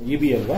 EB ಅಲ್ವಾ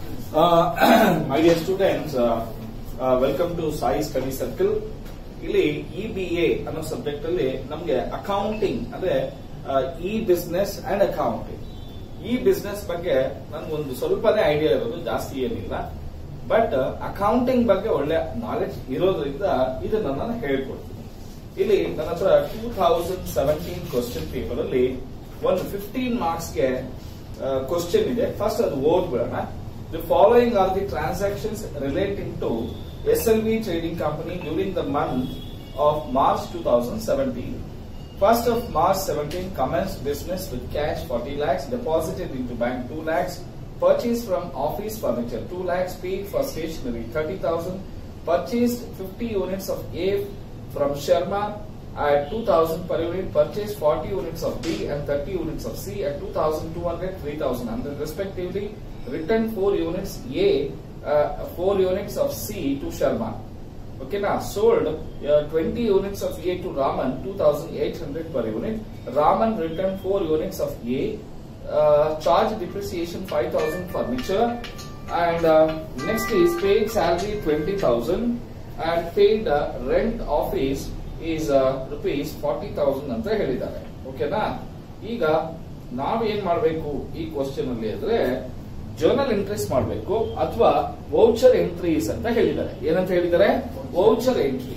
my dear students welcome to Sai study circle ಇಲ್ಲಿ E B A ಅನ್ನೋ subject ಅಲ್ಲಿ ನಮ್ಗೆ ಅಕೌಂಟಿಂಗ್ ಅಂದ್ರೆ ಇ ಬಿಸ್ನೆಸ್ ಅಂಡ್ ಅಕೌಂಟಿಂಗ್ ಈ ಬಿಸ್ನೆಸ್ ಬಗ್ಗೆ ನನ್ಗೊಂದು ಸ್ವಲ್ಪನೇ ಐಡಿಯಾ ಇರೋದು ಜಾಸ್ತಿ ಏನಿಲ್ಲ ಬಟ್ ಅಕೌಂಟಿಂಗ್ ಬಗ್ಗೆ ಒಳ್ಳೆ ನಾಲೆಡ್ಜ್ ಇರೋದ್ರಿಂದ ಇದನ್ನ ನಾನು ಹೇಳ್ಕೊಡ್ತೀನಿ ಇಲ್ಲಿ ನನ್ನ ಹತ್ರ two thousand seventeen question paper ಅಲ್ಲಿ ಒಂದು ಫಿಫ್ಟೀನ್ ಮಾರ್ಕ್ಸ್ಗೆ ಕ್ವಶನ್ ಇದೆ ಫಸ್ಟ್ ಅದು ಓದ್ಬಿಡೋಣ the following are the transactions relating to S L V trading company during the month of March two thousand seventeen First of March 17 commenced business with cash 40 lakhs deposited into bank 2 lakhs purchased from office furniture 2 lakhs paid for stationery 30,000 purchased 50 units of A from Sharma at 2000 per unit purchased 40 units of B and 30 units of C at 2200 3100 respectively returned 4 units A uh, 4 units of C to Sharma Okay, now sold uh, 20 units of A to Raman, 2800 per unit. Raman returned 4 units of A, uh, charged depreciation 5000 furniture, and uh, next is paid salary 20,000 and paid uh, rent office is uh, rupees 40,000 ಅಂತ ಹೇಳಿದ್ದಾರೆ ಓಕೆನಾ ಈಗ ನಾವೇನ್ ಮಾಡಬೇಕು ಈ question ಅಲ್ಲಿ ಅಂದ್ರೆ journal entries ಮಾಡಬೇಕು ಅಥವಾ ವೌಚರ್ ಎಂಟ್ರೀಸ್ ಅಂತ ಹೇಳಿದ್ದಾರೆ ಏನಂತ ಹೇಳಿದ್ದಾರೆ ವೌಚರ್ ಎಂಟ್ರಿ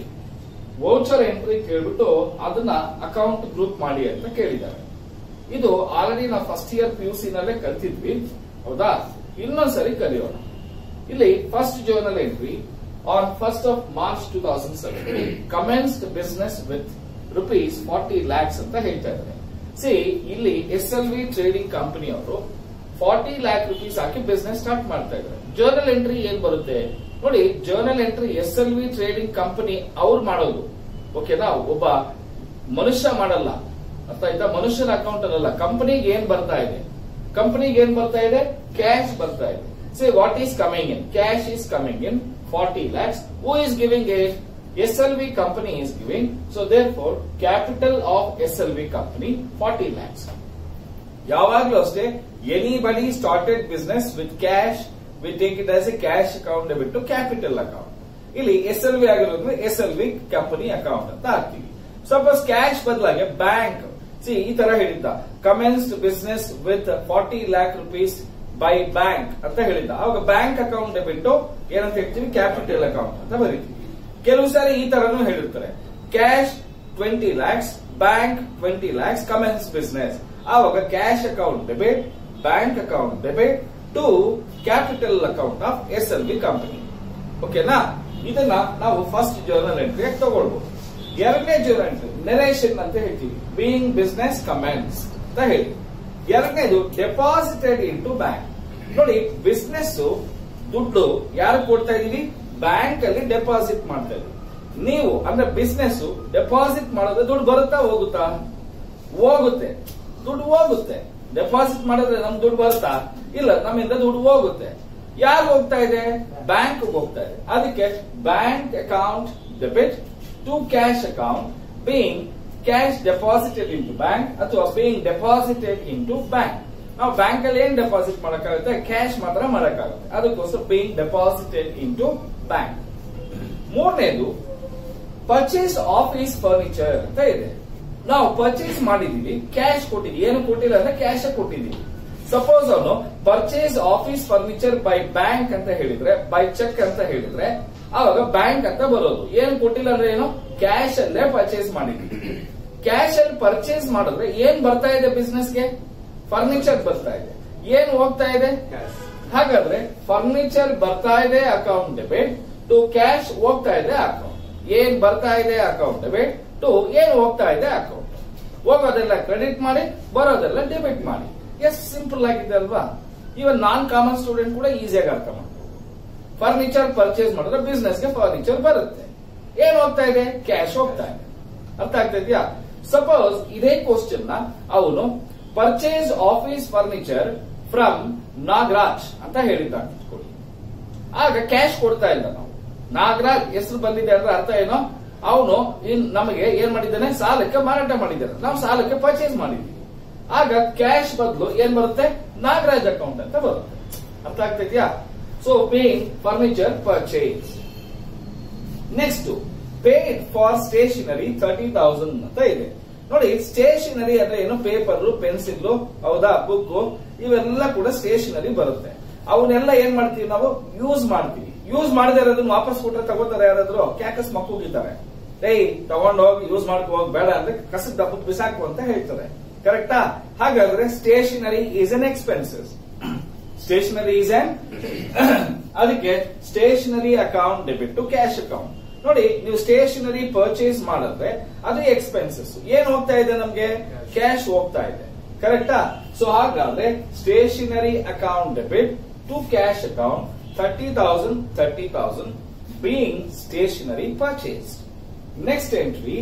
ವೌಚರ್ ಎಂಟ್ರಿ ಕೇಳ್ಬಿಟ್ಟು ಅದನ್ನ ಅಕೌಂಟ್ ಗ್ರೂಪ್ ಮಾಡಿ ಅಂತ ಕೇಳಿದ್ದಾರೆ ಇದು ಆಲ್ರೆಡಿ ನಾವು first year P U C ನಲ್ಲೇ ಕಲ್ತಿದ್ವಿ ಹೌದಾ ಇನ್ನೊಂದ್ಸರಿ ಕಲಿಯೋಣ ಇಲ್ಲಿ first journal entry on first of March two thousand seven commenced business with rupees forty lakhs ಅಂತ ಹೇಳ್ತಾ ಇದ್ದಾರೆ ಸಿ ಇಲ್ಲಿ S L V trading company ಅವರು ಫಾರ್ಟಿ ಲ್ಯಾಕ್ ರುಪೀಸ್ ಹಾಕಿ ಬಿಸ್ನೆಸ್ ಸ್ಟಾರ್ಟ್ ಮಾಡ್ತಾ ಇದ್ದಾರೆ ಜರ್ನಲ್ ಎಂಟ್ರಿ ಏನ್ ಬರುತ್ತೆ ನೋಡಿ journal entry S L V trading company ಅವ್ರು ಮಾಡೋದು ಓಕೆನಾ ಒಬ್ಬ ಮನುಷ್ಯ ಮಾಡಲ್ಲ ಅರ್ಥ ಆಯ್ತಾ ಮನುಷ್ಯನ ಅಕೌಂಟ್ ಅಲ್ಲ ಕಂಪನಿಗೆ ಏನ್ ಬರ್ತಾ ಇದೆ ಕಂಪನಿಗೆ ಏನ್ ಬರ್ತಾ ಇದೆ ಕ್ಯಾಶ್ ಬರ್ತಾ ಇದೆ see what is coming in cash is coming in forty lakhs who is giving it S L V company is giving so therefore capital of S L V company forty lakhs ಯಾವಾಗ್ಲೂ ಅಷ್ಟೇ anybody started business with cash we take it as a cash account ಬಿಟ್ಟು capital account ಇಲ್ಲಿ S L V ಆಗಿರೋದ್ರಿಂದ S L V company account ಅಂತ ಹಾಕ್ತೀವಿ suppose cash ಬದಲಾಗಿ bank C ಈ ತರ ಹೇಳಿದ್ದ commenced business with forty lakh rupees by bank ಅಂತ ಹೇಳಿದ್ದ ಅವಾಗ ಬ್ಯಾಂಕ್ ಅಕೌಂಟ್ ಬಿಟ್ಟು ಏನಂತ ಹೇಳ್ತೀವಿ ಕ್ಯಾಪಿಟಲ್ ಅಕೌಂಟ್ ಅಂತ ಬರೀತೀವಿ ಕೆಲವು ಸಾರಿ ಈ ತರನು ಹೇಳಿರ್ತಾರೆ cash twenty lakhs bank twenty lakhs commence business ಆವಾಗ cash account debit bank account debit to capital account of S L B company ಓಕೆನಾ ಇದನ್ನ ನಾವು ಫಸ್ಟ್ ಜರ್ನಲ್ ಎಂಟ್ರಿ ತಗೊಳ್ಬಹುದು ಎರಡನೇ ಜರ್ನಲ್ ಎಂಟ್ರಿ ನೆರೇಷನ್ ಅಂತ ಹೇಳ್ತೀವಿ ಬೀಯಿಂಗ್ ಬಿಸ್ನೆಸ್ ಕಮೆಂಟ್ಸ್ ಅಂತ ಹೇಳಿ ಎರಡನೇದು ಡೆಪಾಸಿಟೆಡ್ ಇನ್ ಟು ಬ್ಯಾಂಕ್ ನೋಡಿ ಬಿಸ್ನೆಸ್ ದುಡ್ಡು ಯಾರು ಕೊಡ್ತಾ ಇದೀವಿ ಬ್ಯಾಂಕ್ ಅಲ್ಲಿ ಡೆಪಾಸಿಟ್ ಮಾಡ್ತಾ ಇದೀವಿ ನೀವು ಅಂದ್ರೆ ಬಿಸ್ನೆಸ್ ಡೆಪಾಸಿಟ್ ಮಾಡೋದು ದುಡ್ಡು ಬರುತ್ತಾ ಹೋಗುತ್ತಾ ಹೋಗುತ್ತೆ ದುಡ್ಡು ಹೋಗುತ್ತೆ ಡೆಪಾಸಿಟ್ ಮಾಡಿದ್ರೆ ನಮ್ ದುಡ್ಡು ಬರುತ್ತಾ ಇಲ್ಲ ನಮ್ಮಿಂದ ದುಡ್ಡು ಹೋಗುತ್ತೆ ಯಾರು ಹೋಗ್ತಾ ಇದೆ ಬ್ಯಾಂಕ್ ಹೋಗ್ತಾ ಇದೆ ಅದಕ್ಕೆ bank account debit to cash account being cash deposited into bank ಅಥವಾ being deposited into bank ನಾವು ಬ್ಯಾಂಕ್ ಅಲ್ಲಿ ಏನ್ ಡೆಪಾಸಿಟ್ ಮಾಡಕ್ಕಾಗುತ್ತೆ ಕ್ಯಾಶ್ ಮಾತ್ರ ಮಾಡಕ್ಕಾಗುತ್ತೆ ಅದಕ್ಕೋಸ್ಕರ being deposited into bank ಮೂರನೇದು ಪರ್ಚೇಸ್ ಆಫೀಸ್ ಫರ್ನಿಚರ್ ಅಂತ ಇದೆ ನಾವು ಪರ್ಚೇಸ್ ಮಾಡಿದೀವಿ ಕ್ಯಾಶ್ ಕೊಟ್ಟಿದೀವಿ ಏನು ಕೊಟ್ಟಿಲ್ಲ ಅಂದ್ರೆ ಕ್ಯಾಶ್ ಕೊಟ್ಟಿದೀವಿ ಸಪೋಸ್ ಅವನು purchase office furniture by bank ಅಂತ ಹೇಳಿದ್ರೆ ಬೈ ಚೆಕ್ ಅಂತ ಹೇಳಿದ್ರೆ ಆವಾಗ ಬ್ಯಾಂಕ್ ಅಂತ ಬರೋದು ಏನ್ ಕೊಟ್ಟಿಲ್ಲ ಅಂದ್ರೆ ಏನು ಕ್ಯಾಶ್ ಅಲ್ಲೇ ಪರ್ಚೇಸ್ ಮಾಡಿದೀವಿ ಕ್ಯಾಶ್ ಅಲ್ಲಿ ಪರ್ಚೇಸ್ ಮಾಡಿದ್ರೆ ಏನ್ ಬರ್ತಾ ಇದೆ ಬಿಸ್ನೆಸ್ಗೆ ಫರ್ನಿಚರ್ ಬರ್ತಾ ಇದೆ ಏನ್ ಹೋಗ್ತಾ ಇದೆ ಹಾಗಾದ್ರೆ ಫರ್ನಿಚರ್ ಬರ್ತಾ ಇದೆ ಅಕೌಂಟ್ ಡೆಬಿಟ್ ಟು ಕ್ಯಾಶ್ ಹೋಗ್ತಾ ಇದೆ ಅಕೌಂಟ್ ಏನ್ ಬರ್ತಾ ಇದೆ ಅಕೌಂಟ್ ಡೆಬಿಟ್ ಟು ಏನ್ ಹೋಗ್ತಾ ಇದೆ ಅಕೌಂಟ್ ಹೋಗೋದೆಲ್ಲ ಕ್ರೆಡಿಟ್ ಮಾಡಿ ಬರೋದೆಲ್ಲ ಡೆಬಿಟ್ ಮಾಡಿ ಎಷ್ಟು ಸಿಂಪಲ್ ಆಗಿದೆ ಅಲ್ವಾ ಇವನ್ ನಾನ್ ಕಾಮನ್ ಸ್ಟೂಡೆಂಟ್ ಕೂಡ ಈಸಿಯಾಗಿ ಅರ್ಥ ಮಾಡ್ಬೋದು ಫರ್ನಿಚರ್ ಪರ್ಚೇಸ್ ಮಾಡಿದ್ರೆ ಬಿಸ್ನೆಸ್ಗೆ ಫರ್ನಿಚರ್ ಬರುತ್ತೆ ಏನ್ ಹೋಗ್ತಾ ಇದೆ ಕ್ಯಾಶ್ ಹೋಗ್ತಾ ಇದೆ ಅರ್ಥ ಆಗ್ತಾ ಇದೆಯಾ ಸಪೋಸ್ ಇದೇ ಕ್ವಶನ್ ನ ಅವನು purchase office furniture from Nagaraj ಅಂತ ಹೇಳಿದ್ದ ಅಂತ ಇಟ್ಕೊಳ್ಳಿ. ಆಗ ಕ್ಯಾಶ್ ಕೊಡ್ತಾ ಇಲ್ಲ ನಾವು ನಾಗರಾಜ್ ಹೆಸರು ಬಂದಿದೆ ಅಂದ್ರೆ ಅರ್ಥ ಏನೋ ಅವನು ನಮಗೆ ಏನ್ ಮಾಡಿದ್ದಾನೆ ಸಾಲಕ್ಕೆ ಮಾರಾಟ ಮಾಡಿದ್ದಾನೆ ನಾವು ಸಾಲಕ್ಕೆ ಪರ್ಚೇಸ್ ಮಾಡಿದ್ವಿ ಆಗ ಕ್ಯಾಶ್ ಬದಲು ಏನ್ ಬರುತ್ತೆ ನಾಗರಾಜ್ ಅಕೌಂಟ್ ಅಂತ ಬರುತ್ತೆ ಅರ್ಥ ಆಗ್ತಿದ್ಯಾ so paying furniture purchase next paid for stationery thirty thousand ಅಂತ ಇದೆ ನೋಡಿ ಸ್ಟೇಷನರಿ ಅಂದ್ರೆ ಏನು ಪೇಪರ್ ಪೆನ್ಸಿಲ್ ಹೌದಾ ಬುಕ್ ಇವೆಲ್ಲ ಕೂಡ ಸ್ಟೇಷನರಿ ಬರುತ್ತೆ ಅವನ್ನೆಲ್ಲ ಏನ್ ಮಾಡ್ತೀವಿ ನಾವು ಯೂಸ್ ಮಾಡ್ತೀವಿ ಯೂಸ್ ಮಾಡದೇ ಇರೋದನ್ನ ವಾಪಸ್ ಕೊಟ್ರೆ ತಗೋತಾರೆ ಯಾರಾದ್ರೂ ಕ್ಯಾಕಸ್ ಮಕ್ಕಳಿದ್ದಾರೆ ಏಯ್ ತಗೊಂಡ್ ಹೋಗಿ ಯೂಸ್ ಮಾಡ್ಕೊ ಹೋಗಿ ಬೇಡ ಅಂದ್ರೆ ಕಸದ ಡಬ್ಬಕ್ಕೆ ಬಿಸಾಕು ಅಂತ ಹೇಳ್ತಾರೆ ಕರೆಕ್ಟಾ ಹಾಗಾದ್ರೆ stationery is an expenses stationery is an ಅದಕ್ಕೆ stationery account debit to cash account ನೋಡಿ ನೀವು ಸ್ಟೇಷನರಿ ಪರ್ಚೇಸ್ ಮಾಡಿದ್ರೆ ಅದು ಎಕ್ಸ್ಪೆನ್ಸಸ್ ಏನ್ ಹೋಗ್ತಾ ಇದೆ ನಮ್ಗೆ ಕ್ಯಾಶ್ ಹೋಗ್ತಾ ಇದೆ ಕರೆಕ್ಟಾ ಸೊ ಹಾಗಾದ್ರೆ stationery account debit to cash account thirty thousand thirty thousand being stationery purchase next entry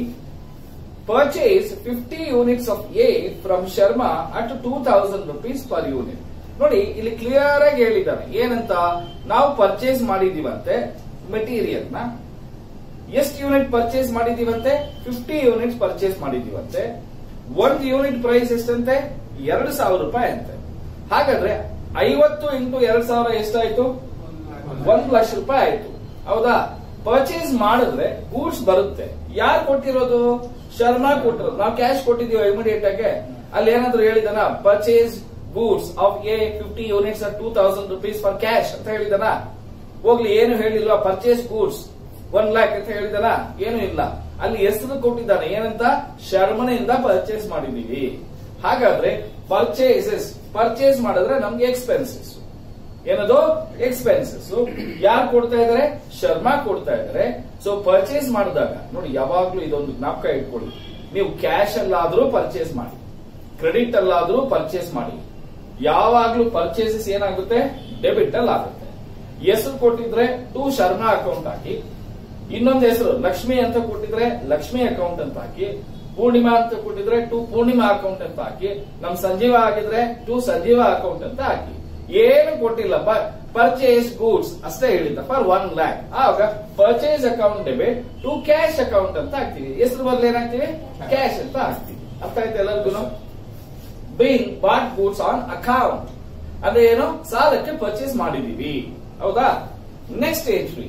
purchase 50 units of A from Sharma at 2000 rupees per unit. ನೋಡಿ ಇಲ್ಲಿ ಕ್ಲಿಯರ್ ಆಗಿ ಹೇಳಿದ್ದಾನೆ ಏನಂತ ನಾವು ಪರ್ಚೇಸ್ ಮಾಡಿದೀವಂತೆ ಮೆಟೀರಿಯಲ್ ನ ಎಷ್ಟು ಯೂನಿಟ್ ಪರ್ಚೇಸ್ ಮಾಡಿದೀವಂತೆ ಫಿಫ್ಟಿ ಯೂನಿಟ್ ಪರ್ಚೇಸ್ ಮಾಡಿದೀವಂತೆ ಒಂದು ಯೂನಿಟ್ ಪ್ರೈಸ್ ಎಷ್ಟಂತೆ ಎರಡು ಸಾವಿರ ರೂಪಾಯಿ ಅಂತೆ ಹಾಗಾದ್ರೆ ಐವತ್ತು ಇಂಟು ಎರಡ್ ಸಾವಿರ ಎಷ್ಟಾಯ್ತು ಒಂದ್ ಲಕ್ಷ ರೂಪಾಯಿ ಆಯ್ತು ಹೌದಾ ಪರ್ಚೇಸ್ ಮಾಡಿದ್ರೆ ಗೂಡ್ಸ್ ಬರುತ್ತೆ ಯಾರು ಕೊಟ್ಟಿರೋದು ಶರ್ಮಾ ಕೊಟ್ಟಿರೋದು ನಾವು ಕ್ಯಾಶ್ ಕೊಟ್ಟಿದೀವಿ ಇಮಿಡಿಯೇಟ್ ಆಗಿ ಅಲ್ಲಿ ಏನಾದ್ರು ಹೇಳಿದನ purchase goods of a fifty units two thousand rupees for cash ಅಂತ ಹೇಳಿದನ ಹೋಗ್ಲಿ ಏನು ಹೇಳಿಲ್ವಾ ಪರ್ಚೇಸ್ ಗೂಡ್ಸ್ ಒನ್ ಲ್ಯಾಕ್ ಅಂತ ಹೇಳಿದನ ಏನು ಇಲ್ಲ ಅಲ್ಲಿ ಹೆಸರು ಕೊಟ್ಟಿದ್ದಾನೆ ಏನಂತ ಶರ್ಮನಿಂದ ಪರ್ಚೇಸ್ ಮಾಡಿದೀವಿ ಹಾಗಾದ್ರೆ ಪರ್ಚೇಸಸ್ ಪರ್ಚೇಸ್ ಮಾಡಿದ್ರೆ ನಮ್ಗೆ ಎಕ್ಸ್ಪೆನ್ಸಸ್ ಏನದು ಎಕ್ಸ್ಪೆನ್ಸಸ್ ಯಾರು ಕೊಡ್ತಾ ಇದಾರೆ ಶರ್ಮಾ ಕೊಡ್ತಾ ಇದಾರೆ ಸೊ ಪರ್ಚೇಸ್ ಮಾಡಿದಾಗ ನೋಡಿ ಯಾವಾಗ್ಲೂ ಇದೊಂದು ಜ್ಞಾಪಕ ಇಟ್ಕೊಳ್ಳಿ ನೀವು ಕ್ಯಾಶ್ ಅಲ್ಲಾದ್ರೂ ಪರ್ಚೇಸ್ ಮಾಡಿ ಕ್ರೆಡಿಟ್ ಅಲ್ಲಾದ್ರೂ ಪರ್ಚೇಸ್ ಮಾಡಿ ಯಾವಾಗ್ಲೂ ಪರ್ಚೇಸಸ್ ಏನಾಗುತ್ತೆ ಡೆಬಿಟ್ ಅಲ್ಲಿ ಆಗುತ್ತೆ ಹೆಸರು ಕೊಟ್ಟಿದ್ರೆ ಟು ಶರ್ಮಾ ಅಕೌಂಟ್ ಹಾಕಿ ಇನ್ನೊಂದು ಹೆಸರು ಲಕ್ಷ್ಮಿ ಅಂತ ಕೊಟ್ಟಿದ್ರೆ ಲಕ್ಷ್ಮಿ ಅಕೌಂಟ್ ಅಂತ ಹಾಕಿ ಪೂರ್ಣಿಮಾ ಅಂತ ಕೊಟ್ಟಿದ್ರೆ ಟು ಪೂರ್ಣಿಮಾ ಅಕೌಂಟ್ ಅಂತ ಹಾಕಿ ನಮ್ ಸಂಜೀವ ಆಗಿದ್ರೆ ಟು ಸಂಜೀವ ಅಕೌಂಟ್ ಅಂತ ಹಾಕಿ ಏನು ಕೊಟ್ಟಿಲ್ಲ ಪರ್ಚೇಸ್ ಗೂಡ್ಸ್ ಅಷ್ಟೇ ಹೇಳಿದ್ದ ಫಾರ್ ಒನ್ ಲ್ಯಾಕ್ ಆವಾಗ purchase account debit to cash account ಅಂತ ಹಾಕ್ತಿವಿ ಹೆಸರು ಬದಲು ಏನಾಗ್ತೀವಿ ಕ್ಯಾಶ್ ಅಂತ ಹಾಕ್ತಿವಿ ಅರ್ಥ ಆಯ್ತು ಎಲ್ಲರಿಗೂ being bought goods on account ಅಂದ್ರೆ ಏನು ಸಾಲಕ್ಕೆ ಪರ್ಚೇಸ್ ಮಾಡಿದೀವಿ ಹೌದಾ next entry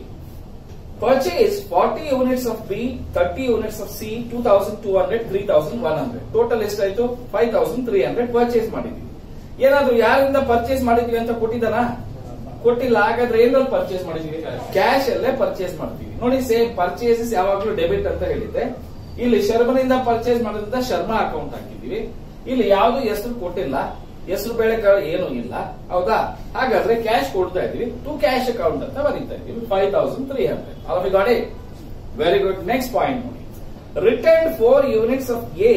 purchase forty units of B thirty units of C two thousand two hundred three thousand one hundred total ಎಷ್ಟಾಯ್ತು five thousand three hundred purchase ಮಾಡಿದೀವಿ ಏನಾದ್ರು ಯಾರಿಂದ purchase ಮಾಡಿದ್ವಿ ಅಂತ ಕೊಟ್ಟಿದ್ದಾನ ಕೊಟ್ಟಿಲ್ಲ ಹಾಗಾದ್ರೆ ಏನಲ್ಲಿ ಪರ್ಚೇಸ್ ಮಾಡಿದೀವಿ ಕ್ಯಾಶ್ ಅಲ್ಲೇ ಪರ್ಚೇಸ್ ಮಾಡ್ತೀವಿ ನೋಡಿ ಸೇಮ್ ಪರ್ಚೇಸಸ್ ಯಾವಾಗ್ಲೂ ಡೆಬಿಟ್ ಅಂತ ಹೇಳಿದ್ದೆ ಇಲ್ಲಿ ಶರ್ಮನಿಂದ ಪರ್ಚೇಸ್ ಮಾಡೋದ್ರಿಂದ ಶರ್ಮಾ ಅಕೌಂಟ್ ಹಾಕಿದೀವಿ ಇಲ್ಲಿ ಯಾವ್ದು ಹೆಸರು ಕೊಟ್ಟಿಲ್ಲ ಹೆಸರು ಬೆಳೆ ಏನು ಇಲ್ಲ ಹೌದಾ ಹಾಗಾದ್ರೆ ಕ್ಯಾಶ್ ಕೊಡ್ತಾ ಇದೀವಿ ಟು ಕ್ಯಾಶ್ ಅಕೌಂಟ್ ಅಂತ ಬರೀತಾ ಇದೀವಿ five thousand three hundred all got it very good next point ನೋಡಿ return four units of A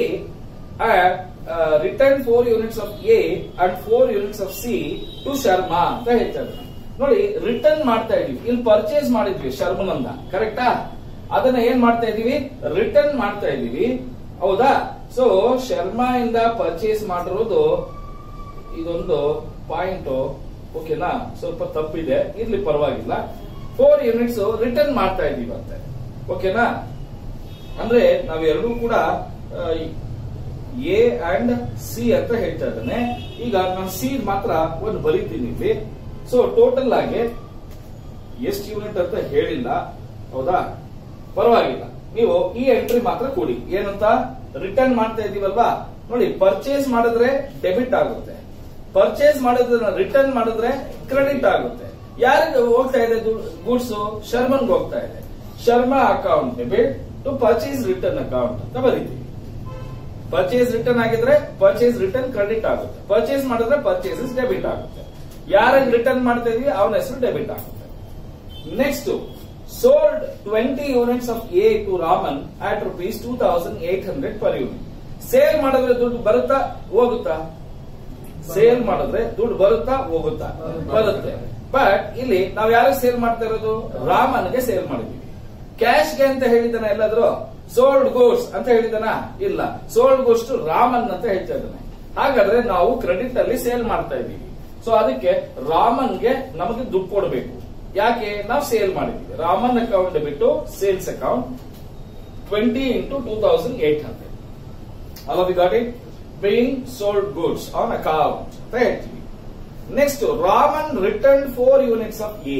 return four units of A and four units of C to Sharma ಅಂತ ಹೇಳ್ತಾ ಇದ್ದಾರೆ ನೋಡಿ ರಿಟರ್ನ್ ಮಾಡ್ತಾ ಇದೀವಿ ಇಲ್ಲಿ ಪರ್ಚೇಸ್ ಮಾಡಿದ್ವಿ ಶರ್ಮನಂದ ಕರೆಕ್ಟಾ ಅದನ್ನ ಏನ್ ಮಾಡ್ತಾ ಇದೀವಿ ರಿಟರ್ನ್ ಮಾಡ್ತಾ ಇದೀವಿ ಹೌದಾ ಸೊ ಶರ್ಮಾ ಇಂದ ಪರ್ಚೇಸ್ ಮಾಡಿರೋದು ಇದೊಂದು ಪಾಯಿಂಟ್ ಓಕೆನಾ ಸ್ವಲ್ಪ ತಪ್ಪಿದೆ ಇರ್ಲಿ ಪರವಾಗಿಲ್ಲ ಫೋರ್ ಯೂನಿಟ್ಸ್ ರಿಟರ್ನ್ ಮಾಡ್ತಾ ಇದೀವಿ ಅಂತೆ ಓಕೆನಾ ಅಂದ್ರೆ ನಾವೆರಡೂ ಕೂಡ ಎ ಅಂಡ್ ಸಿ ಅಂತ ಹೇಳ್ತಾ ಇದ್ದಾನೆ ಈಗ ನಾನು ಸಿ ಮಾತ್ರ ಒಂದು ಬರೀತೀನಿ ಇಲ್ಲಿ ಸೊ ಟೋಟಲ್ ಆಗಿ ಎಷ್ಟು ಯೂನಿಟ್ ಅಂತ ಹೇಳಿಲ್ಲ ಹೌದಾ ಪರವಾಗಿಲ್ಲ ನೀವು ಈ ಎಂಟ್ರಿ ಮಾತ್ರ ಕೊಡಿ ಏನಂತ ರಿಟರ್ನ್ ಮಾಡ್ತಾ ಇದೀವಲ್ವಾ ನೋಡಿ ಪರ್ಚೇಸ್ ಮಾಡಿದ್ರೆ ಡೆಬಿಟ್ ಆಗುತ್ತೆ ಪರ್ಚೇಸ್ ಮಾಡೋದನ್ನ ರಿಟರ್ನ್ ಮಾಡಿದ್ರೆ ಕ್ರೆಡಿಟ್ ಆಗುತ್ತೆ ಯಾರಿಗೆ ಹೋಗ್ತಾ ಇದೆ ಗೂಡ್ಸ್ ಶರ್ಮನ್ಗೆ ಹೋಗ್ತಾ ಇದೆ Sharma account debit to purchase return account ಅಂತ ಬರೀತೀವಿ ಪರ್ಚೇಸ್ ರಿಟರ್ನ್ ಆಗಿದ್ರೆ ಪರ್ಚೇಸ್ ರಿಟರ್ನ್ ಕ್ರೆಡಿಟ್ ಆಗುತ್ತೆ ಪರ್ಚೇಸ್ ಮಾಡಿದ್ರೆ ಪರ್ಚೇಸಸ್ ಡೆಬಿಟ್ ಆಗುತ್ತೆ ಯಾರಿಗೆ ರಿಟರ್ನ್ ಮಾಡ್ತಾ ಇದೀವಿ ಅವನ ಹೆಸರು ಡೆಬಿಟ್ ಆಗುತ್ತೆ next sold twenty units of A to Raman at rupees two thousand eight hundred per unit sale ಮಾಡಿದ್ರೆ ದುಡ್ಡು ಬರುತ್ತಾ ಹೋಗುತ್ತಾ ಸೇಲ್ ಮಾಡಿದ್ರೆ ದುಡ್ಡು ಬರುತ್ತಾ ಹೋಗುತ್ತಾ ಬರುತ್ತೆ ಬಟ್ ಇಲ್ಲಿ ನಾವು ಯಾರಿಗೆ ಸೇಲ್ ಮಾಡ್ತಾ ಇರೋದು ರಾಮನ್ಗೆ ಸೇಲ್ ಮಾಡಿದೀವಿ ಕ್ಯಾಶ್ಗೆ ಅಂತ ಹೇಳಿದಾನ ಎಲ್ಲಾದ್ರೂ ಸೋಲ್ಡ್ ಗೂಡ್ಸ್ ಅಂತ ಹೇಳಿದಾನ ಇಲ್ಲ ಸೋಲ್ಡ್ ಗೂಡ್ಸ್ ಟು ರಾಮನ್ ಅಂತ ಹೇಳ್ತಾ ಇದ್ದಾನೆ ಹಾಗಾದ್ರೆ ನಾವು ಕ್ರೆಡಿಟ್ ಅಲ್ಲಿ ಸೇಲ್ ಮಾಡ್ತಾ ಇದ್ದೀವಿ ಸೊ ಅದಕ್ಕೆ ರಾಮನ್ಗೆ ನಮಗೆ ದುಡ್ಡು ಕೊಡಬೇಕು ಯಾಕೆ ನಾವು ಸೇಲ್ ಮಾಡಿದೀವಿ ರಾಮನ್ ಅಕೌಂಟ್ ಬಿಟ್ಟು sales account twenty into two thousand eight hundred ಅಲ್ಲ we got it being sold goods on account ಅಂತ ಹೇಳ್ತೀವಿ next Raman return four units of A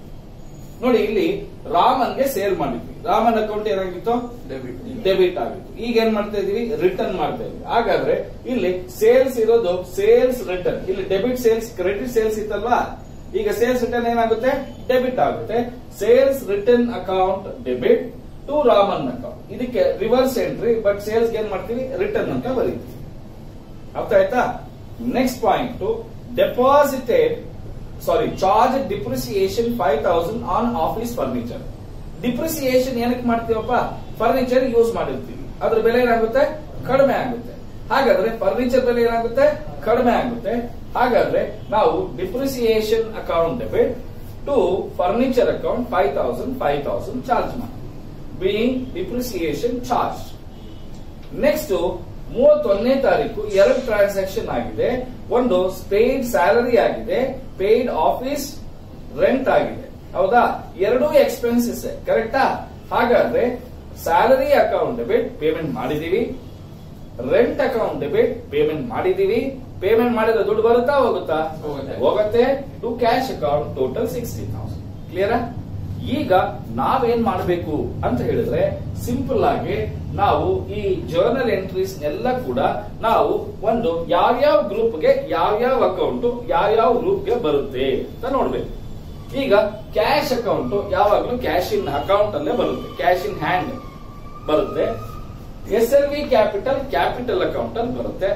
ನೋಡಿ ಇಲ್ಲಿ ರಾಮನ್ಗೆ ಸೇಲ್ ಮಾಡಿದ್ವಿ ರಾಮನ್ ಅಕೌಂಟ್ ಏನಾಗಿತ್ತು ಡೆಬಿಟ್ ಆಗಿತ್ತು ಈಗ ಏನ್ ಮಾಡ್ತಾ ಇದೀವಿ ರಿಟರ್ನ್ ಮಾಡ್ತಾ ಇದೀವಿ ಹಾಗಾದ್ರೆ ಇಲ್ಲಿ ಸೇಲ್ಸ್ ಇರೋದು ಸೇಲ್ಸ್ ರಿಟರ್ನ್ ಇಲ್ಲಿ ಡೆಬಿಟ್ ಸೇಲ್ಸ್ ಕ್ರೆಡಿಟ್ ಸೇಲ್ಸ್ ಇತ್ತಲ್ವಾ ಈಗ ಸೇಲ್ಸ್ ರಿಟರ್ನ್ ಏನಾಗುತ್ತೆ ಡೆಬಿಟ್ ಆಗುತ್ತೆ sales return account debit to Raman account ಇದಕ್ಕೆ ರಿವರ್ಸ್ ಎಂಟ್ರಿ ಬಟ್ ಸೇಲ್ಸ್ ಏನ್ ಮಾಡ್ತೀವಿ ರಿಟರ್ನ್ ಅಂತ ಬರೀತೀವಿ ಅರ್ಥ ಆಯ್ತಾ next point deposited sorry charge depreciation five thousand on office furniture depreciation ಏನಕ್ಕೆ ಮಾಡ್ತೀವಪ್ಪ ಫರ್ನಿಚರ್ ಯೂಸ್ ಮಾಡಿರ್ತೀವಿ ಅದ್ರ ಬೆಲೆ ಏನಾಗುತ್ತೆ ಕಡಿಮೆ ಆಗುತ್ತೆ ಹಾಗಾದ್ರೆ ಫರ್ನಿಚರ್ ಬೆಲೆ ಏನಾಗುತ್ತೆ ಕಡಿಮೆ ಆಗುತ್ತೆ ಹಾಗಾದ್ರೆ ನಾವು depreciation account debit to furniture account five thousand five thousand charge ಮಾಡಿ ಬೀಯಿಂಗ್ ಡಿಪ್ರಿಸಿಯೇಷನ್ ಚಾರ್ಜ್ ನೆಕ್ಸ್ಟ್ ಮೂವತ್ತೊಂದನೇ ತಾರೀಕು ಎರಡು ಟ್ರಾನ್ಸಾಕ್ಷನ್ ಆಗಿದೆ ಒಂದು ಪೇಯ್ಡ್ ಸ್ಯಾಲರಿ ಆಗಿದೆ ಪೇಯ್ಡ್ ಆಫೀಸ್ ರೆಂಟ್ ಆಗಿದೆ ಹೌದಾ ಎರಡೂ ಎಕ್ಸ್ಪೆನ್ಸಸ್ ಕರೆಕ್ಟಾ ಹಾಗಾದ್ರೆ ಸ್ಯಾಲರಿ ಅಕೌಂಟ್ ಡೆಬಿಟ್ ಪೇಮೆಂಟ್ ಮಾಡಿದೀವಿ ರೆಂಟ್ ಅಕೌಂಟ್ ಡೆಬಿಟ್ ಪೇಮೆಂಟ್ ಮಾಡಿದೀವಿ ಪೇಮೆಂಟ್ ಮಾಡಿದ್ರೆ ದುಡ್ಡು ಬರುತ್ತಾ ಹೋಗುತ್ತಾ ಹೋಗುತ್ತೆ. ಹೋಗುತ್ತೆ to cash account total sixty thousand ಕ್ಲಿಯರಾ ಈಗ ನಾವೇನ್ ಮಾಡಬೇಕು ಅಂತ ಹೇಳಿದ್ರೆ ಸಿಂಪಲ್ ಆಗಿ ನಾವು ಈ ಜರ್ನಲ್ ಎಂಟ್ರೀಸ್ ಎಲ್ಲ ಕೂಡ ನಾವು ಒಂದು ಯಾವ್ಯಾವ ಗ್ರೂಪ್ಗೆ ಯಾವ್ಯಾವ ಅಕೌಂಟ್ ಯಾವ್ಯಾವ ಗ್ರೂಪ್ಗೆ ಬರುತ್ತೆ ಅಂತ ನೋಡ್ಬೇಕು ಈಗ ಕ್ಯಾಶ್ ಅಕೌಂಟ್ ಯಾವಾಗಲೂ ಕ್ಯಾಶ್ ಇನ್ ಅಕೌಂಟ್ ಅಲ್ಲೇ ಬರುತ್ತೆ ಕ್ಯಾಶ್ ಇನ್ ಹ್ಯಾಂಡ್ ಬರುತ್ತೆ S L V capital capital account ಅಲ್ಲಿ ಬರುತ್ತೆ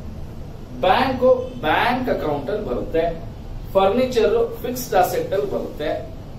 ಬ್ಯಾಂಕ್ ಬ್ಯಾಂಕ್ ಅಕೌಂಟ್ ಅಲ್ಲಿ ಬರುತ್ತೆ ಫರ್ನಿಚರ್ ಫಿಕ್ಸ್ಡ್ ಅಸೆಟ್ ಅಲ್ಲಿ ಬರುತ್ತೆ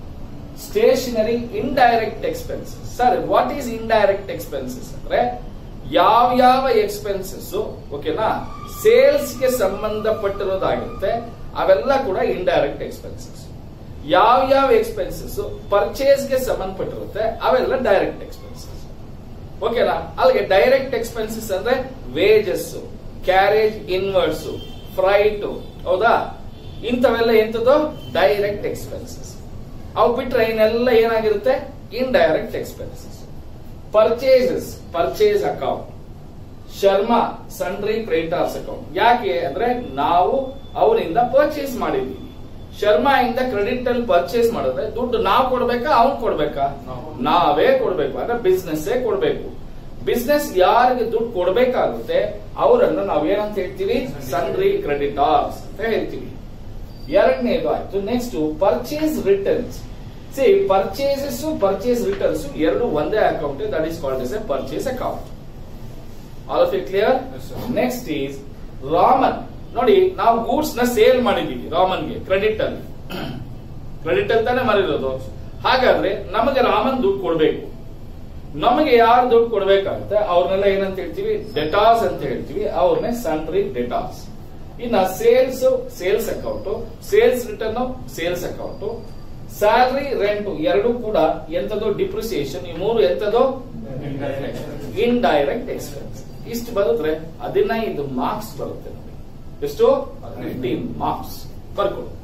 stationery indirect expenses sir what is indirect expenses ಅಂದ್ರೆ ಯಾವ ಯಾವ ಎಕ್ಸ್ಪೆನ್ಸಸ್ ಓಕೆನಾ ಸೇಲ್ಸ್ ಗೆ ಸಂಬಂಧಪಟ್ಟಿರೋದಾಗಿರುತ್ತೆ ಅವೆಲ್ಲ ಕೂಡ ಇಂಡೈರೆಕ್ಟ್ ಎಕ್ಸ್ಪೆನ್ಸಸ್ ಯಾವ ಯಾವ ಎಕ್ಸ್ಪೆನ್ಸಸ್ ಪರ್ಚೇಸ್ ಗೆ ಸಂಬಂಧಪಟ್ಟಿರುತ್ತೆ ಅವೆಲ್ಲ ಡೈರೆಕ್ಟ್ ಎಕ್ಸ್ಪೆನ್ಸಸ್ ಓಕೆನಾ ಅಲ್ಲಿಗೆ ಡೈರೆಕ್ಟ್ ಎಕ್ಸ್ಪೆನ್ಸಸ್ ಅಂದ್ರೆ ವೇಜಸ್ ಕ್ಯಾರೇಜ್ ಇನ್ವರ್ಸ್ ಫ್ರೈಟ್ ಹೌದಾ ಇಂಥವೆಲ್ಲ ಎಂತದ್ದು ಡೈರೆಕ್ಟ್ ಎಕ್ಸ್ಪೆನ್ಸಸ್ ಅವು ಬಿಟ್ರೆ ಇನ್ನೆಲ್ಲ ಏನಾಗಿರುತ್ತೆ indirect expenses purchases purchase account Sharma sundry creditors account ಯಾಕೆ ಅಂದ್ರೆ ನಾವು ಅವನಿಂದ ಪರ್ಚೇಸ್ ಮಾಡಿದ್ದೀವಿ ಶರ್ಮಾ ಇಂದ ಕ್ರೆಡಿಟ್ ಅಲ್ಲಿ ಪರ್ಚೇಸ್ ಮಾಡಿದ್ರೆ ದುಡ್ಡು ನಾವು ಕೊಡ್ಬೇಕಾ ಅವ್ನ್ ಕೊಡ್ಬೇಕಾ ನಾವು. ನಾವೇ ಕೊಡ್ಬೇಕು ಅಂದ್ರೆ ಬಿಸ್ನೆಸ್ ಕೊಡ್ಬೇಕು ಬಿಸ್ನೆಸ್ ಯಾರಿಗೆ ದುಡ್ಡು ಕೊಡ್ಬೇಕಾಗುತ್ತೆ ಅವರನ್ನು ನಾವ್ ಏನಂತ ಹೇಳ್ತೀವಿ ಸನ್ರಿ ಕ್ರೆಡಿಟಾರ್ಸ್ ಅಂತ ಹೇಳ್ತೀವಿ ಎರಡನೇದು ಆಯ್ತು next purchase returns see purchases purchase returns ಎರಡು ಒಂದೇ account that is called as a purchase account all of you clear Yes, sir. Next is Raman ನೋಡಿ ನಾವು ಗೂಡ್ಸ್ ನ ಸೇಲ್ ಮಾಡಿದೀವಿ ರಾಮನ್ಗೆ ಕ್ರೆಡಿಟ್ ಅಲ್ಲಿ ಕ್ರೆಡಿಟ್ ಅಂತಾನೆ ಮರಿರೋದು ಹಾಗಾದ್ರೆ ನಮಗೆ ರಾಮನ್ ದುಡ್ಡು ಕೊಡ್ಬೇಕು ನಮಗೆ ಯಾರು ದುಡ್ಡು ಕೊಡ್ಬೇಕಾಗುತ್ತೆ ಅವ್ರನ್ನೆಲ್ಲ ಏನಂತ ಹೇಳ್ತೀವಿ ಡೆಟಾಸ್ ಅಂತ ಹೇಳ್ತೀವಿ ಅವ್ರನ್ನೇ ಸನ್ರಿ ಡೆಟಾಸ್ ಇನ್ನ sales sales account sales return sales account salary rent ಎರಡು ಕೂಡ ಎಂತದೋ ಡಿಪ್ರಿಸಿಯೇಷನ್ ಈ ಮೂರು ಎಂತದೋ ಇಂಡೈರೆಕ್ಟ್ ಎಕ್ಸ್ಪೆನ್ಸ್ ಇಷ್ಟು ಬರುದ್ರೆ ಹದಿನೈದು ಮಾರ್ಕ್ಸ್ ಬರುತ್ತೆ ನಮಗೆ ಎಷ್ಟು ಫಿಫ್ಟೀನ್ ಮಾರ್ಕ್ಸ್ ಬರ್ಕೊಡು